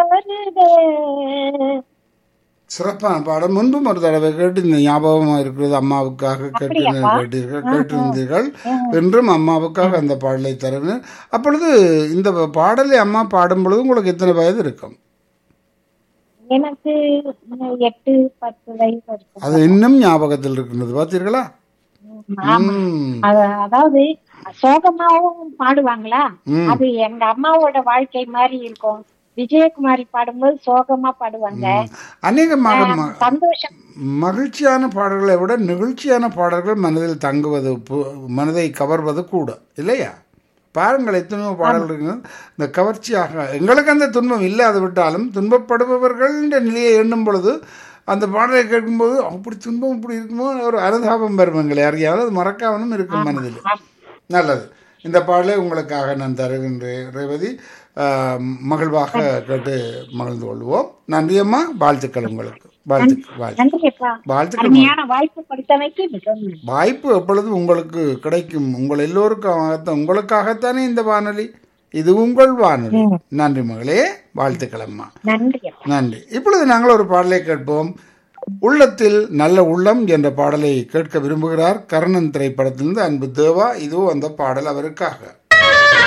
வருதே சிறப்பான பாடம் முன்பும் ஒரு தடவை கேட்டு இந்த ஞாபகமா இருக்கிறது அம்மாவுக்காக கேட்டு அப்படியாப்பா? கேட்டீர்கள் கேட்டிருந்தீர்கள் என்றும் அம்மாவுக்காக அந்த பாடலை தருவேன் அப்பொழுது இந்த பாடலை அம்மா பாடும் பொழுது உங்களுக்கு எத்தனை வயது இருக்கும் எனக்கு இன்னும் எட்டு பத்து வயசு இருக்கும் அது இன்னும் ஞாபகத்தில் இருக்கின்றது பார்த்தீர்களா ஆமா. ம். அத- அதாவது சோகமாவும் பாடுவாங்களா ம். அது எங்க அம்மாவோட வாழ்க்கை மாதிரி இருக்கும் விஜயகுமாரி பாடும்போது சோகமா பாடுவாங்க அநேகமாக ம- சந்தோஷம் மகிழ்ச்சியான பாடல்களை விட நெகிழ்ச்சியான பாடல்கள் மனதில் தங்குவது பு- மனதை கவர்வது கூட இல்லையா பாருங்கள் எத்தனையோ பாடல்கள் இருக்குது இந்த கவர்ச்சியாக எங்களுக்கு அந்த துன்பம் இல்லாது விட்டாலும் துன்பப்படுபவர்கள் என்ற நிலையை எண்ணும் பொழுது அந்த பாடலை கேட்கும்போது அப்படி துன்பம் இப்படி இருக்குமோ ஒரு அனுதாபம் வரும் எங்களை அறியாமல் அது மறக்காமலும் இருக்கும் மனதில் நல்லது இந்த பாடலை உங்களுக்காக நான் தருகின்றேன் ரேவதி ஆஹ், மகிழ்வாக கேட்டு மகிழ்ந்து கொள்வோம் நன்றி அம்மா வாழ்த்துக்கள் உங்களுக்கு வாழ்த்து வாழ்த்து நன்றிப்பா வாழ்த்துக்கள் அருமையான வாய்ப்பு கொடுத்தமைக்கு மிகவும் நன்றி. வாய்ப்பு எப்பொழுதும் உங்களுக்கு கிடைக்கும் உங்கள் எல்லோருக்காகத்தான் உங்களுக்காகத்தானே இந்த வானொலி இது உங்கள் வானொலி நன்றி மகளே வாழ்த்துக்கள் அம்மா நன்றி அப்பா. நன்றி இப்பொழுது நாங்கள் ஒரு பாடலை கேட்போம் உள்ளத்தில் நல்ல உள்ளம் என்ற பாடலை கேட்க விரும்புகிறார் கர்ணன் திரைப்படத்திலிருந்து அன்பு தேவா இதோ அந்த பாடல் அவருக்காக